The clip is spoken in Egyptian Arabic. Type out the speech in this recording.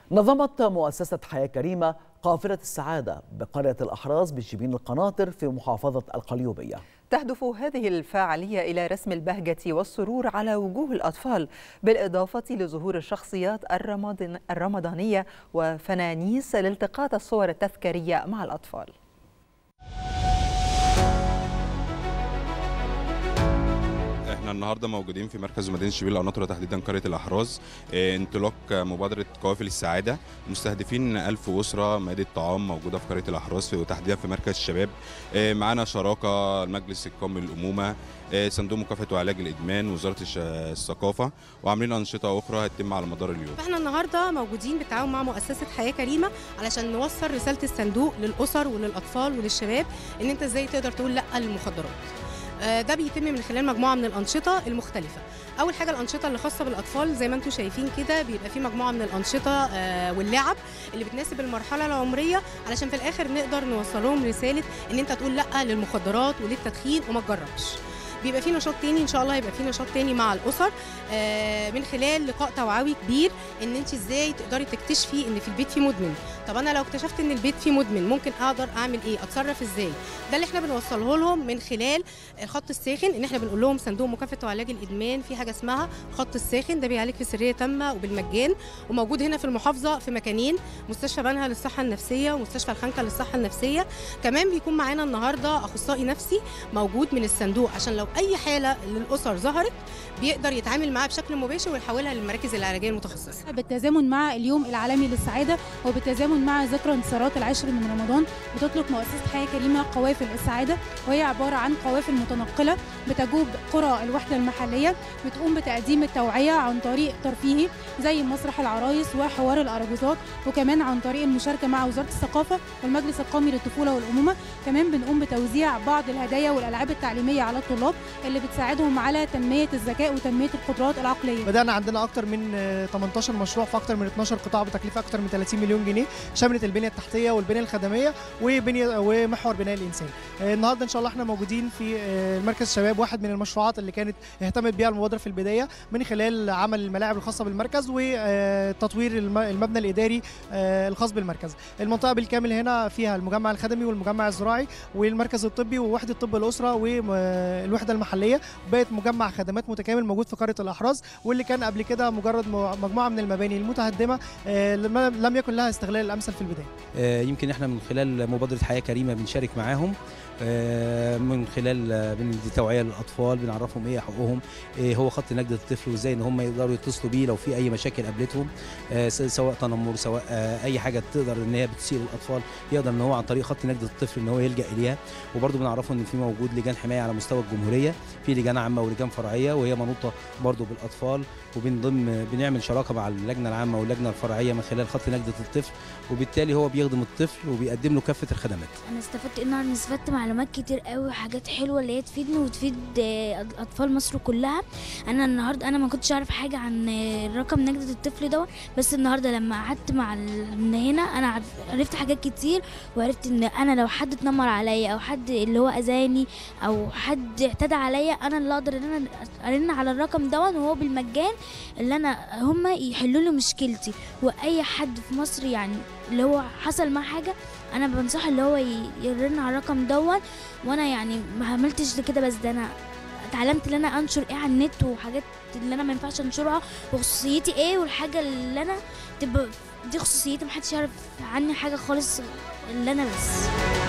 نظمت مؤسسة حياة كريمة قافلة السعادة بقرية الأحراز بشبين القناطر في محافظة القليوبية تهدف هذه الفعالية إلى رسم البهجة والسرور على وجوه الأطفال بالإضافة لظهور الشخصيات الرمضانية وفنانيس لالتقاط الصور التذكارية مع الأطفال احنا النهارده موجودين في مركز مدينه شبيل القناطر وتحديدا قريه الاحراز اه انطلاق مبادره قوافل السعاده مستهدفين 1000 اسره مائده طعام موجوده في قريه الاحراز وتحديدا في مركز الشباب اه معانا شراكه المجلس القومي للامومه اه صندوق مكافحه وعلاج الادمان وزاره الثقافه وعاملين انشطه اخرى هتتم على مدار اليوم احنا النهارده موجودين بالتعاون مع مؤسسه حياه كريمه علشان نوصل رساله الصندوق للاسر وللاطفال وللشباب ان انت ازاي تقدر تقول لا للمخدرات ده بيتم من خلال مجموعه من الانشطه المختلفه اول حاجه الانشطه اللي خاصه بالاطفال زي ما انتم شايفين كده بيبقى في مجموعه من الانشطه واللعب اللي بتناسب المرحله العمريه علشان في الاخر نقدر نوصل لهم رساله ان انت تقول لا للمخدرات وللتدخين وما تجربش بيبقى في نشاط تاني ان شاء الله هيبقى في نشاط تاني مع الاسر من خلال لقاء توعوي كبير ان انت ازاي تقدري تكتشفي ان في البيت في مدمن طب انا لو اكتشفت ان البيت فيه مدمن ممكن اقدر اعمل ايه اتصرف ازاي ده اللي احنا بنوصله لهم من خلال الخط الساخن ان احنا بنقول لهم صندوق مكافحه وعلاج الادمان في حاجه اسمها خط الساخن ده بيعالج في سريه تامه وبالمجان وموجود هنا في المحافظه في مكانين مستشفى بنها للصحه النفسيه ومستشفى الخنكه للصحه النفسيه كمان بيكون معانا النهارده اخصائي نفسي موجود من الصندوق عشان لو اي حاله للاسر ظهرت بيقدر يتعامل معاها بشكل مباشر ويحولها للمراكز العلاجيه المتخصصه بالتزامن مع اليوم العالمي للسعاده وبالتزامن مع ذكرى انتصارات العاشر من رمضان بتطلق مؤسسه حياه كريمه قوافل السعاده وهي عباره عن قوافل متنقله بتجوب قرى الوحده المحليه بتقوم بتقديم التوعيه عن طريق ترفيهي زي مسرح العرايس وحوار الارجوزات وكمان عن طريق المشاركه مع وزاره الثقافه والمجلس القومي للطفوله والامومه كمان بنقوم بتوزيع بعض الهدايا والالعاب التعليميه على الطلاب اللي بتساعدهم على تنميه الذكاء وتنميه القدرات العقليه بدانا عندنا اكتر من 18 مشروع في اكتر من 12 قطاع بتكلفه اكتر من 30 مليون جنيه شملت البنيه التحتيه والبنيه الخدميه وبنيه ومحور بناء الانسان النهارده ان شاء الله احنا موجودين في مركز الشباب واحد من المشروعات اللي كانت اهتمت بها المبادره في البدايه من خلال عمل الملاعب الخاصه بالمركز وتطوير المبنى الاداري الخاص بالمركز المنطقه بالكامل هنا فيها المجمع الخدمي والمجمع الزراعي والمركز الطبي ووحده طب الاسره والوحده المحليه بقت مجمع خدمات متكامل موجود في قريه الاحراز واللي كان قبل كده مجرد مجموعه من المباني المتهدمه لم يكن لها استغلال الامثل في البدايه يمكن احنا من خلال مبادره حياه كريمه بنشارك معاهم من خلال بندي توعيه للاطفال بنعرفهم ايه حقوقهم إيه هو خط نجده الطفل وازاي ان هم يقدروا يتصلوا بيه لو في اي مشاكل قابلتهم سواء تنمر سواء اي حاجه تقدر ان هي بتثير الاطفال يقدر ان هو عن طريق خط نجده الطفل ان هو يلجا اليها وبرده بنعرفهم ان في موجود لجان حمايه على مستوى الجمهوريه في لجان عامه ولجان فرعيه وهي منوطه برده بالاطفال وبنضم بنعمل شراكه مع اللجنه العامه واللجنه الفرعيه من خلال خط نجده الطفل وبالتالي هو بيخدم الطفل وبيقدم له كافه الخدمات انا استفدت النهارده استفدت معلومات كتير قوي وحاجات حلوه اللي هي تفيدني وتفيد اطفال مصر كلها انا النهارده انا ما كنتش اعرف حاجه عن رقم نجده الطفل ده بس النهارده لما قعدت مع من هنا انا عرفت حاجات كتير وعرفت ان انا لو حد اتنمر عليا او حد اللي هو اذاني او حد اعتدى عليا انا اللي اقدر ان انا ارن على الرقم ده وهو بالمجان اللي انا هم يحلوا لي مشكلتي واي حد في مصر يعني اللي هو حصل معاه حاجه انا بنصح اللي هو يرن على الرقم دون وانا يعني ما عملتش كده بس ده انا اتعلمت ان انا انشر ايه على النت وحاجات اللي انا ما ينفعش انشرها وخصوصيتي ايه والحاجه اللي انا تبقى دي خصوصيتي محدش يعرف عني حاجه خالص الا انا بس